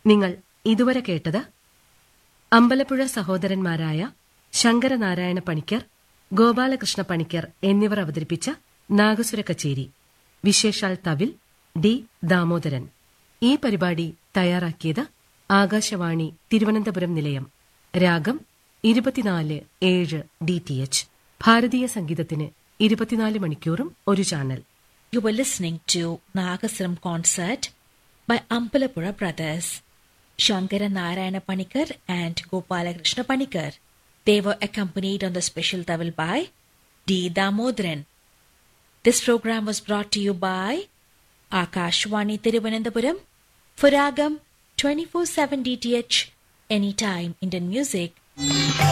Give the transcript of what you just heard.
നിങ്ങൾ ഇതുവരെ കേട്ടത് അമ്പലപ്പുഴ സഹോദരന്മാരായ ശങ്കരനാരായണ പണിക്കർ ഗോപാലകൃഷ്ണ പണിക്കർ എന്നിവർ അവതരിപ്പിച്ച നാഗസുര കച്ചേരി വിശേഷാൽ തവിൽ ഡി ദാമോദരൻ ഈ പരിപാടി തയ്യാറാക്കിയത് ആകാശവാണി തിരുവനന്തപുരം നിലയം രാഗം ഇരുപത്തിനാല് ഏഴ് ഡി ടി എച്ച് ഭാരതീയ സംഗീതത്തിന് ഇരുപത്തിനാല് മണിക്കൂറും ഒരു channel You were listening to Nagasram concert by Ampalapura brothers, Shankara Narayana Panikar and Gopalakrishna Panikar. They were accompanied on the special tawil by D. Damodran. This program was brought to you by Akashwani Tiruvananthapuram for Ragam 24-7 DTH Anytime Indian Music.